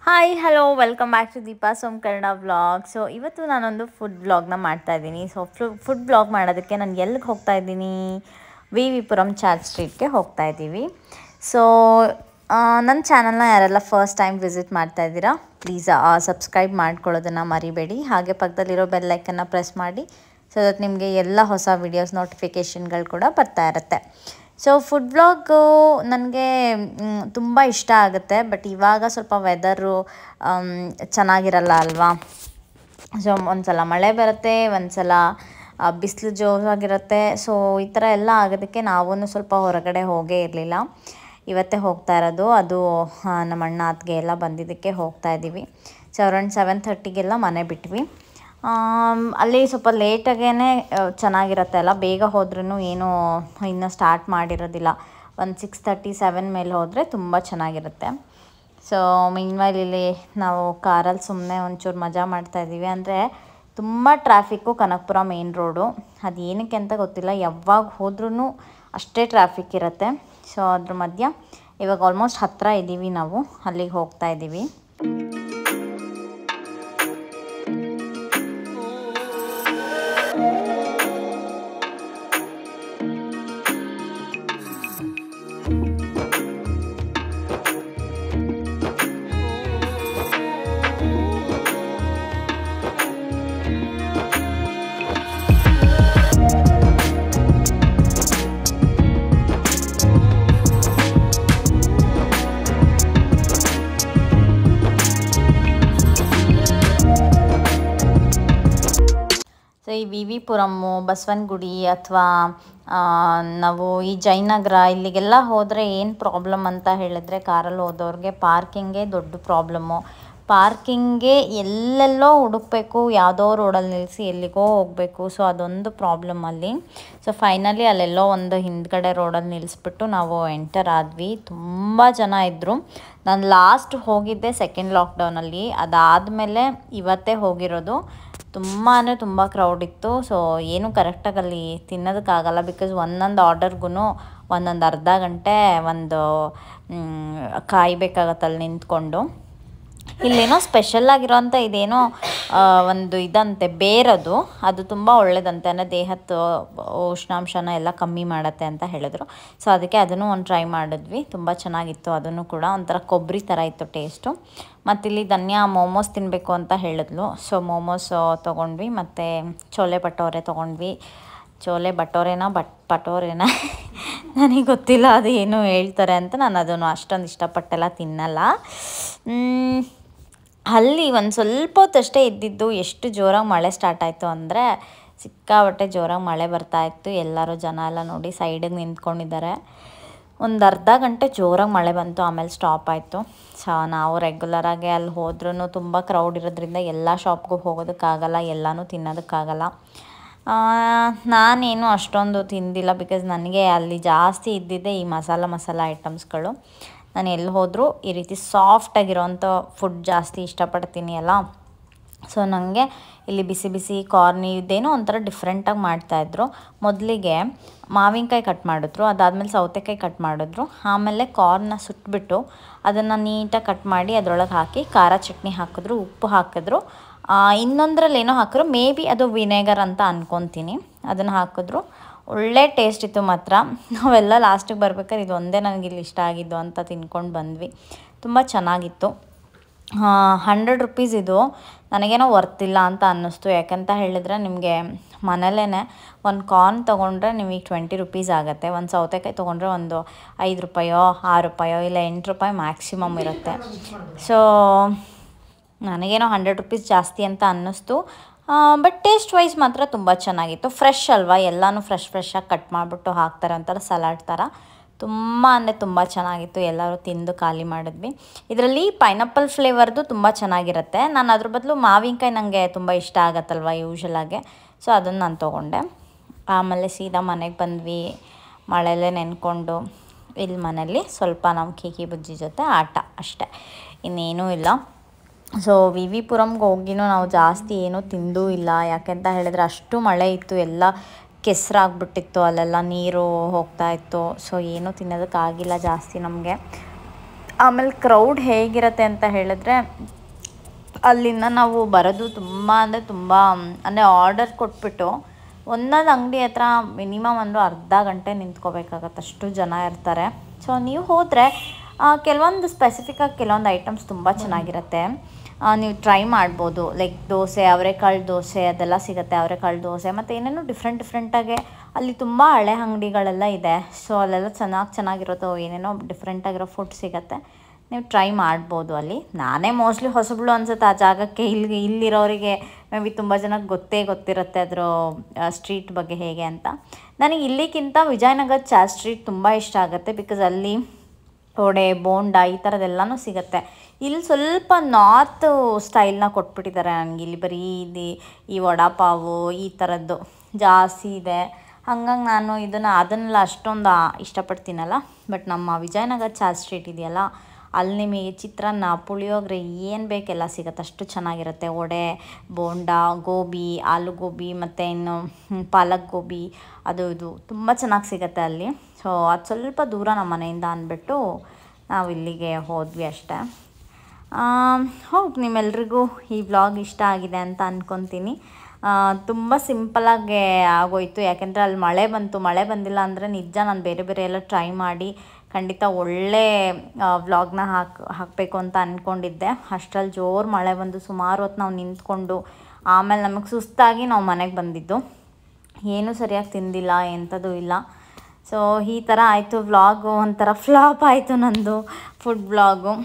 hi hello welcome back to Deepa Som Kannada vlog so ಇವತ್ತು ನಾನೊಂದು food ವ್ಲಾಗ್ನ ಮಾಡ್ತಾ ಇದ್ದೀನಿ ಸೊ ಫುಡ್ ವ್ಲಾಗ್ ಮಾಡೋದಕ್ಕೆ ನಾನು ಎಲ್ಲಿಗೆ ಹೋಗ್ತಾ ಇದ್ದೀನಿ ವಿ ವಿ ಪುರಂ ಚಾರ್ಜ್ ಸ್ಟ್ರೀಟ್ಗೆ ಹೋಗ್ತಾ ಇದ್ದೀವಿ ಸೊ ನನ್ನ ಚಾನಲ್ನ ಯಾರೆಲ್ಲ ಫಸ್ಟ್ ಟೈಮ್ ವಿಸಿಟ್ ಮಾಡ್ತಾ ಇದ್ದೀರಾ ಪ್ಲೀಸ್ ಸಬ್ಸ್ಕ್ರೈಬ್ ಮಾಡ್ಕೊಳ್ಳೋದನ್ನು ಮರಿಬೇಡಿ ಹಾಗೆ ಪಕ್ಕದಲ್ಲಿರೋ ಬೆಲ್ಲೈಕನ್ನು ಪ್ರೆಸ್ ಮಾಡಿ ಸೊ ದಟ್ ನಿಮಗೆ ಎಲ್ಲ ಹೊಸ ವೀಡಿಯೋಸ್ ನೋಟಿಫಿಕೇಷನ್ಗಳು ಕೂಡ ಬರ್ತಾ ಇರುತ್ತೆ ಸೊ ಫುಡ್ ವ್ಲಾಗು ನನಗೆ ತುಂಬ ಇಷ್ಟ ಆಗುತ್ತೆ ಬಟ್ ಇವಾಗ ಸ್ವಲ್ಪ ವೆದರು ಚೆನ್ನಾಗಿರಲ್ಲ ಅಲ್ವಾ ಸೊ ಒಂದು ಸಲ ಮಳೆ ಬರುತ್ತೆ ಒಂದು ಸಲ ಬಿಸಿಲು ಜೋರಾಗಿರುತ್ತೆ ಸೊ ಈ ಥರ ಎಲ್ಲ ಆಗೋದಕ್ಕೆ ನಾವೂ ಸ್ವಲ್ಪ ಹೊರಗಡೆ ಹೋಗೇ ಇರಲಿಲ್ಲ ಇವತ್ತೇ ಹೋಗ್ತಾ ಇರೋದು ಅದು ಆ, ನಮ್ಮ ಅಣ್ಣ ಅತ್ತಿಗೆ ಎಲ್ಲ ಬಂದಿದ್ದಕ್ಕೆ ಹೋಗ್ತಾ ಇದ್ದೀವಿ ಸೊ ಅರೌಂಡ್ ಸೆವೆನ್ ಥರ್ಟಿಗೆಲ್ಲ ಮನೆ ಬಿಟ್ವಿ ಆಮ್, ಅಲ್ಲಿ ಸ್ವಲ್ಪ ಲೇಟಾಗೇ ಚೆನ್ನಾಗಿರುತ್ತೆ ಅಲ್ಲ ಬೇಗ ಹೋದ್ರೂ ಏನು ಇನ್ನೂ ಸ್ಟಾರ್ಟ್ ಮಾಡಿರೋದಿಲ್ಲ ಒಂದು ಸಿಕ್ಸ್ ತರ್ಟಿ ಸೆವೆನ್ ಮೇಲೆ ಹೋದರೆ ತುಂಬ ಚೆನ್ನಾಗಿರುತ್ತೆ ಸೊ ಮೀನ್ವೈಲ್ ಇಲ್ಲಿ ನಾವು ಕಾರಲ್ಲಿ ಸುಮ್ಮನೆ ಒಂಚೂರು ಮಜಾ ಮಾಡ್ತಾ ಇದ್ದೀವಿ ಅಂದರೆ ತುಂಬ ಟ್ರಾಫಿಕ್ಕು ಕನಕಪುರ ಮೇನ್ ರೋಡು ಅದು ಏನಕ್ಕೆ ಅಂತ ಗೊತ್ತಿಲ್ಲ ಯಾವಾಗ ಹೋದ್ರೂ ಅಷ್ಟೇ ಟ್ರಾಫಿಕ್ ಇರುತ್ತೆ ಸೊ ಅದ್ರ ಮಧ್ಯ ಇವಾಗ ಆಲ್ಮೋಸ್ಟ್ ಹತ್ತಿರ ಇದ್ದೀವಿ ನಾವು ಅಲ್ಲಿಗೆ ಹೋಗ್ತಾ ಇದ್ದೀವಿ ಸೊ ಈ ವಿ ವಿ ಪುರಮ್ಮು ಬಸವನಗುಡಿ ಅಥವಾ ನಾವು ಈ ಜಯನಗರ ಇಲ್ಲಿಗೆಲ್ಲ ಹೋದರೆ ಏನು ಪ್ರಾಬ್ಲಮ್ ಅಂತ ಹೇಳಿದ್ರೆ ಕಾರಲ್ಲಿ ಹೋದವ್ರಿಗೆ ಪಾರ್ಕಿಂಗೇ ದೊಡ್ಡ ಪ್ರಾಬ್ಲಮ್ಮು ಪಾರ್ಕಿಂಗ್ಗೆ ಎಲ್ಲೆಲ್ಲೋ ಹುಡುಕ್ಬೇಕು ಯಾವುದೋ ರೋಡಲ್ಲಿ ನಿಲ್ಲಿಸಿ ಎಲ್ಲಿಗೋ ಹೋಗಬೇಕು ಸೊ ಅದೊಂದು ಪ್ರಾಬ್ಲಮ್ ಅಲ್ಲಿ ಸೊ ಫೈನಲಿ ಅಲ್ಲೆಲ್ಲೋ ಒಂದು ಹಿಂದ್ಗಡೆ ರೋಡಲ್ಲಿ ನಿಲ್ಲಿಸ್ಬಿಟ್ಟು ನಾವು ಎಂಟರ್ ಆದ್ವಿ ತುಂಬ ಜನ ಇದ್ದರು ನಾನು ಲಾಸ್ಟ್ ಹೋಗಿದ್ದೆ ಸೆಕೆಂಡ್ ಲಾಕ್ಡೌನಲ್ಲಿ ಅದಾದಮೇಲೆ ಇವತ್ತೇ ಹೋಗಿರೋದು ತುಂಬ ಅಂದರೆ ತುಂಬ ಕ್ರೌಡ್ ಇತ್ತು ಸೊ ಏನು ಕರೆಕ್ಟಾಗಿ ಅಲ್ಲಿ ತಿನ್ನೋದಕ್ಕಾಗಲ್ಲ ಬಿಕಾಸ್ ಒಂದೊಂದು ಆರ್ಡರ್ಗೂ ಒಂದೊಂದು ಅರ್ಧ ಗಂಟೆ ಒಂದು ಮ್, ಕಾಯ್ಬೇಕಾಗತ್ತೆ ಅಲ್ಲಿ ನಿಂತ್ಕೊಂಡು ಇಲ್ಲೇನೋ ಸ್ಪೆಷಲ್ ಆಗಿರೋಂಥ ಇದೇನೋ ಆ, ಒಂದು ಇದಂತೆ ಬೇರದು ಅದು ತುಂಬ ಒಳ್ಳೇದಂತೆ ಅಂದರೆ ದೇಹದ ಉಷ್ಣಾಂಶನ ಎಲ್ಲ ಕಮ್ಮಿ ಮಾಡತ್ತೆ ಅಂತ ಹೇಳಿದ್ರು ಸೊ ಅದಕ್ಕೆ ಅದನ್ನು ಒಂದು ಟ್ರೈ ಮಾಡಿದ್ವಿ ತುಂಬ ಚೆನ್ನಾಗಿತ್ತು ಅದನ್ನು ಕೂಡ ಒಂಥರ ಕೊಬ್ಬರಿ ಥರ ಇತ್ತು ಟೇಸ್ಟು ಮತ್ತು ಇಲ್ಲಿ ಧನ್ಯಾ ಮೋಮೋಸ್ ತಿನ್ನಬೇಕು ಅಂತ ಹೇಳಿದ್ಲು ಸೊ ಮೋಮೋಸ್ ತೊಗೊಂಡ್ವಿ ಮತ್ತು ಚೋಲೆ ಭಟೋರೆ ತೊಗೊಂಡ್ವಿ ಚೋಲೆ ಭಟೋರೆನಾ ಬಟ್ ಪಟೋರೆನಾ ನನಗೆ ಗೊತ್ತಿಲ್ಲ ಅದು ಏನು ಹೇಳ್ತಾರೆ ಅಂತ ನಾನು ಅದನ್ನು ಅಷ್ಟೊಂದು ಇಷ್ಟಪಟ್ಟೆಲ್ಲ ತಿನ್ನಲ್ಲ ಮ್, ಅಲ್ಲಿ ಒಂದು ಸ್ವಲ್ಪ ಹೊತ್ತಷ್ಟೇ ಇದ್ದಿದ್ದು ಎಷ್ಟು ಜೋರಾಗಿ ಮಳೆ ಸ್ಟಾರ್ಟ್ ಆಯಿತು ಅಂದರೆ ಸಿಕ್ಕಾಬಟ್ಟೆ ಜೋರಾಗಿ ಮಳೆ ಬರ್ತಾ ಇತ್ತು ಎಲ್ಲರೂ ಜನ ಎಲ್ಲ ನೋಡಿ ಸೈಡಿಗೆ ನಿಂತ್ಕೊಂಡಿದ್ದಾರೆ ಒಂದು ಅರ್ಧ ಗಂಟೆ ಜೋರಾಗಿ ಮಳೆ ಬಂತು ಆಮೇಲೆ ಸ್ಟಾಪ್ ಆಯಿತು ಸೊ ನಾವು ರೆಗ್ಯುಲರಾಗಿ ಅಲ್ಲಿ ಹೋದ್ರೂ ತುಂಬ ಕ್ರೌಡ್ ಇರೋದ್ರಿಂದ ಎಲ್ಲ ಶಾಪ್ಗೂ ಹೋಗೋದಕ್ಕಾಗಲ್ಲ ಎಲ್ಲನೂ ತಿನ್ನೋದಕ್ಕಾಗಲ್ಲ ಆ, ನಾನೇನು ಅಷ್ಟೊಂದು ತಿಂದಿಲ್ಲ ಬಿಕಾಸ್ ನನಗೆ ಅಲ್ಲಿ ಜಾಸ್ತಿ ಇದ್ದಿದ್ದೆ ಈ ಮಸಾಲ ಮಸಾಲ ಐಟಮ್ಸ್ಗಳು ನಾನು ಎಲ್ಲಿ ಹೋದರೂ ಈ ರೀತಿ ಸಾಫ್ಟಾಗಿರೋಂಥ ಫುಡ್ ಜಾಸ್ತಿ ಇಷ್ಟಪಡ್ತೀನಿ ಅಲ್ಲ ಸೊ ನನಗೆ ಇಲ್ಲಿ ಬಿಸಿ ಬಿಸಿ ಕಾರ್ನ್ ಇದೇನೋ ಒಂಥರ ಡಿಫ್ರೆಂಟಾಗಿ ಮಾಡ್ತಾಯಿದ್ರು ಮೊದಲಿಗೆ ಮಾವಿನಕಾಯಿ ಕಟ್ ಮಾಡಿದ್ರು ಅದಾದಮೇಲೆ ಸೌತೆಕಾಯಿ ಕಟ್ ಮಾಡಿದ್ರು ಆಮೇಲೆ ಕಾರ್ನ ಸುಟ್ಬಿಟ್ಟು ಅದನ್ನು ನೀಟಾಗಿ ಕಟ್ ಮಾಡಿ ಅದರೊಳಗೆ ಹಾಕಿ ಖಾರ ಚಟ್ನಿ ಹಾಕಿದ್ರು ಉಪ್ಪು ಹಾಕಿದ್ರು ಆ, ಇನ್ನೊಂದ್ರಲ್ಲಿ ಏನೋ ಹಾಕಿದ್ರು ಮೇ ಬಿ ಅದು ವಿನೆಗರ್ ಅಂತ ಅನ್ಕೊತೀನಿ ಅದನ್ನು ಹಾಕಿದ್ರು ಒಳ್ಳೆ ಟೇಸ್ಟ್ ಇತ್ತು ಮಾತ್ರ ನಾವೆಲ್ಲ ಲಾಸ್ಟಿಗೆ ಬರ್ಬೇಕಾದ್ರೆ ಇದು ಒಂದೇ ನನಗೆ ಇಲ್ಲಿ ಇಷ್ಟ ಆಗಿದ್ದು ಅಂತ ತಿನ್ಕೊಂಡು ಬಂದ್ವಿ ತುಂಬ ಚೆನ್ನಾಗಿತ್ತು ಹಂಡ್ರೆಡ್ ರುಪೀಸ್ ಇದು ನನಗೇನೋ ವರ್ತಿಲ್ಲ ಅಂತ ಅನ್ನಿಸ್ತು ಯಾಕಂತ ಹೇಳಿದ್ರೆ ನಿಮಗೆ ಮನೇಲೇ ಒಂದು ಕಾರ್ನ್ ತೊಗೊಂಡ್ರೆ ನಿಮಗೆ ಟ್ವೆಂಟಿ ರುಪೀಸ್ ಆಗುತ್ತೆ ಒಂದು ಸೌತೆಕಾಯಿ ತೊಗೊಂಡ್ರೆ ಒಂದು ಐದು ರೂಪಾಯೋ ಆರು ರೂಪಾಯೋ ಇಲ್ಲ ಎಂಟು ರೂಪಾಯಿ ಮ್ಯಾಕ್ಸಿಮಮ್ ಇರುತ್ತೆ ಸೊ ನನಗೇನೋ ಹಂಡ್ರೆಡ್ ರುಪೀಸ್ ಜಾಸ್ತಿ ಅಂತ ಅನ್ನಿಸ್ತು ಬಟ್ ಟೇಸ್ಟ್ ವೈಸ್ ಮಾತ್ರ ತುಂಬ ಚೆನ್ನಾಗಿತ್ತು ಫ್ರೆಶ್ ಅಲ್ವಾ ಎಲ್ಲನೂ ಫ್ರೆಶ್ ಫ್ರೆಶ್ಶಾಗಿ ಕಟ್ ಮಾಡಿಬಿಟ್ಟು ಹಾಕ್ತಾರೆ ಒಂಥರ ಸಲಾಡ್ ಥರ ತುಂಬ ಅಂದರೆ ತುಂಬ ಚೆನ್ನಾಗಿತ್ತು ಎಲ್ಲರೂ ತಿಂದು ಖಾಲಿ ಮಾಡಿದ್ವಿ ಇದರಲ್ಲಿ ಪೈನಾಪಲ್ ಫ್ಲೇವರ್ದು ತುಂಬ ಚೆನ್ನಾಗಿರುತ್ತೆ ನಾನು ಅದ್ರ ಬದಲು ಮಾವಿನಕಾಯಿ ನನಗೆ ತುಂಬ ಇಷ್ಟ ಆಗತ್ತಲ್ವ ಯೂಶಲಾಗೆ ಸೊ ಅದನ್ನು ನಾನು ತೊಗೊಂಡೆ ಆಮೇಲೆ ಸೀದಾ ಮನೆಗೆ ಬಂದ್ವಿ ಮಳೆಯಲ್ಲೇ ನೆನ್ಕೊಂಡು ಇಲ್ಲಿ ಮನೇಲಿ ಸ್ವಲ್ಪ ನಮ್ಮ ಕೀಕಿ ಬುಜ್ಜಿ ಜೊತೆ ಆಟ ಅಷ್ಟೆ ಇನ್ನೇನೂ ಇಲ್ಲ ಸೊ ವಿ ವಿ ಪುರಮ್ಗೆ ಹೋಗಿನೂ ನಾವು ಜಾಸ್ತಿ ಏನೂ ತಿಂದೂ ಇಲ್ಲ ಯಾಕೆಂತ ಹೇಳಿದ್ರೆ ಅಷ್ಟು ಮಳೆ ಇತ್ತು ಎಲ್ಲ ಕೆಸರಾಗ್ಬಿಟ್ಟಿತ್ತು ಅಲ್ಲೆಲ್ಲ ನೀರು ಹೋಗ್ತಾ ಇತ್ತು ಸೊ ಏನೂ ತಿನ್ನೋದಕ್ಕಾಗಿಲ್ಲ ಜಾಸ್ತಿ ನಮಗೆ ಆಮೇಲೆ ಕ್ರೌಡ್ ಹೇಗಿರುತ್ತೆ ಅಂತ ಹೇಳಿದ್ರೆ ಅಲ್ಲಿಂದ ನಾವು ಬರೋದು ತುಂಬ ಅಂದರೆ ತುಂಬ ಅಂದರೆ ಆರ್ಡರ್ ಕೊಟ್ಬಿಟ್ಟು ಒಂದೊಂದು ಅಂಗಡಿ ಹತ್ರ ಮಿನಿಮಮ್ ಒಂದು ಅರ್ಧ ಗಂಟೆ ನಿಂತ್ಕೋಬೇಕಾಗತ್ತೆ ಅಷ್ಟು ಜನ ಇರ್ತಾರೆ ಸೊ ನೀವು ಹೋದರೆ ಕೆಲವೊಂದು ಸ್ಪೆಸಿಫಿಕ್ಕಾಗಿ ಕೆಲವೊಂದು ಐಟಮ್ಸ್ ತುಂಬ ಚೆನ್ನಾಗಿರುತ್ತೆ ಆ, ನೀವು ಟ್ರೈ ಮಾಡ್ಬೋದು ಲೈಕ್ ದೋಸೆ ಅವರೆಕಾಳು ದೋಸೆ ಅದೆಲ್ಲ ಸಿಗುತ್ತೆ ಅವರೆಕಾಳು ದೋಸೆ ಮತ್ತು ಏನೇನೋ ಡಿಫ್ರೆಂಟ್ ಡಿಫ್ರೆಂಟಾಗಿ ಅಲ್ಲಿ ತುಂಬ ಹಳೆ ಅಂಗಡಿಗಳೆಲ್ಲ ಇದೆ ಸೊ ಅಲ್ಲೆಲ್ಲ ಚೆನ್ನಾಗಿ ಚೆನ್ನಾಗಿರೋದು ಏನೇನೋ ಡಿಫ್ರೆಂಟಾಗಿರೋ ಫುಡ್ ಸಿಗುತ್ತೆ ನೀವು ಟ್ರೈ ಮಾಡ್ಬೋದು ಅಲ್ಲಿ ನಾನೇ ಮೋಸ್ಟ್ಲಿ ಹೊಸಬ್ಳು ಅನ್ಸುತ್ತೆ ಆ ಜಾಗಕ್ಕೆ ಇಲ್ಲಿ ಇಲ್ಲಿರೋರಿಗೆ ಮೇ ಬಿ ತುಂಬ ಜನಕ್ಕೆ ಗೊತ್ತೇ ಗೊತ್ತಿರುತ್ತೆ ಅದ್ರ ಸ್ಟ್ರೀಟ್ ಬಗ್ಗೆ ಹೇಗೆ ಅಂತ ನನಗೆ ಇಲ್ಲಿಗಿಂತ ವಿಜಯನಗರ ಚಾ ಸ್ಟ್ರೀಟ್ ತುಂಬ ಇಷ್ಟ ಆಗುತ್ತೆ ಬಿಕಾಸ್ ಅಲ್ಲಿ ವಡೆ ಬೋಂಡ ಈ ಥರದ್ದೆಲ್ಲನೂ ಸಿಗುತ್ತೆ ಇಲ್ಲಿ ಸ್ವಲ್ಪ ನಾರ್ತ್ ಸ್ಟೈಲ್ನ ಕೊಟ್ಬಿಟ್ಟಿದ್ದಾರೆ ನನಗೆ ಇಲ್ಲಿ ಬರೀ ಇದು ಈ ವಡಾಪಾವು ಈ ಥರದ್ದು ಜಾಸ್ತಿ ಇದೆ ಹಂಗಾಗಿ ನಾನು ಇದನ್ನು ಅದನ್ನೆಲ್ಲ ಅಷ್ಟೊಂದು ಆ- ಇಷ್ಟಪಡ್ತೀನಲ್ಲ ಬಟ್ ನಮ್ಮ ವಿಜಯನಗರ ಚಾ ಸ್ಟ್ರೀಟ್ ಇದೆಯಲ್ಲ ಅಲ್ಲಿ ನಿಮಗೆ ಚಿತ್ರಾನ್ನ ಪುಳಿಯೋಗರೆ ಏನು ಬೇಕೆಲ್ಲ ಸಿಗುತ್ತೆ ಅಷ್ಟು ಚೆನ್ನಾಗಿರುತ್ತೆ ವಡೆ ಬೋಂಡ ಗೋಬಿ ಆಲೂ ಗೋಬಿ ಮತ್ತು ಇನ್ನು ಹ್ಮ್, ಪಾಲಕ್ ಗೋಬಿ ಅದು ಇದು ತುಂಬ ಚೆನ್ನಾಗಿ ಸಿಗುತ್ತೆ ಅಲ್ಲಿ ಸೊ ಅದು ಸ್ವಲ್ಪ ದೂರ ನಮ್ಮ ಮನೆಯಿಂದ ಅಂದ್ಬಿಟ್ಟು ನಾವು ಇಲ್ಲಿಗೆ ಹೋದ್ವಿ ಅಷ್ಟೇ ಹೋಗಿ ನಿಮ್ಮೆಲ್ರಿಗೂ ಈ ವ್ಲಾಗ್ ಇಷ್ಟ ಆಗಿದೆ ಅಂತ ಅಂದ್ಕೊತೀನಿ ತುಂಬ ಸಿಂಪಲಾಗಿ ಆಗೋಯ್ತು ಯಾಕೆಂದರೆ ಅಲ್ಲಿ ಮಳೆ ಬಂತು ಮಳೆ ಬಂದಿಲ್ಲ ಅಂದರೆ ನಿಜ ನಾನು ಬೇರೆ ಬೇರೆ ಎಲ್ಲ ಟ್ರೈ ಮಾಡಿ ಖಂಡಿತ ಒಳ್ಳೆ ವ್ಲಾಗ್ನ ಹಾಕ್ ಹಾಕಬೇಕು ಅಂತ ಅಂದ್ಕೊಂಡಿದ್ದೆ ಅಷ್ಟ್ರಲ್ಲಿ ಜೋರು ಮಳೆ ಬಂದು ಸುಮಾರು ಹೊತ್ತು ನಾವು ನಿಂತ್ಕೊಂಡು ಆಮೇಲೆ ನಮಗೆ ಸುಸ್ತಾಗಿ ನಾವು ಮನೆಗೆ ಬಂದಿದ್ದು ಏನೂ ಸರಿಯಾಗಿ ತಿಂದಿಲ್ಲ ಎಂಥದ್ದು ಇಲ್ಲ ಸೊ ಈ ಥರ ಆಯಿತು ವ್ಲಾಗು ಒಂಥರ ಫ್ಲಾಪ್ ಆಯಿತು ನಂದು ಫುಡ್ ವ್ಲಾಗು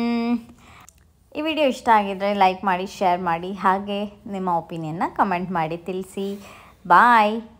ಈ ವಿಡಿಯೋ ಇಷ್ಟ ಆಗಿದ್ರೆ ಲೈಕ್ ಮಾಡಿ ಶೇರ್ ಮಾಡಿ ಹಾಗೆ ನಿಮ್ಮ ಒಪಿನಿಯನ್ನ ಕಮೆಂಟ್ ಮಾಡಿ ತಿಳಿಸಿ ಬಾಯ್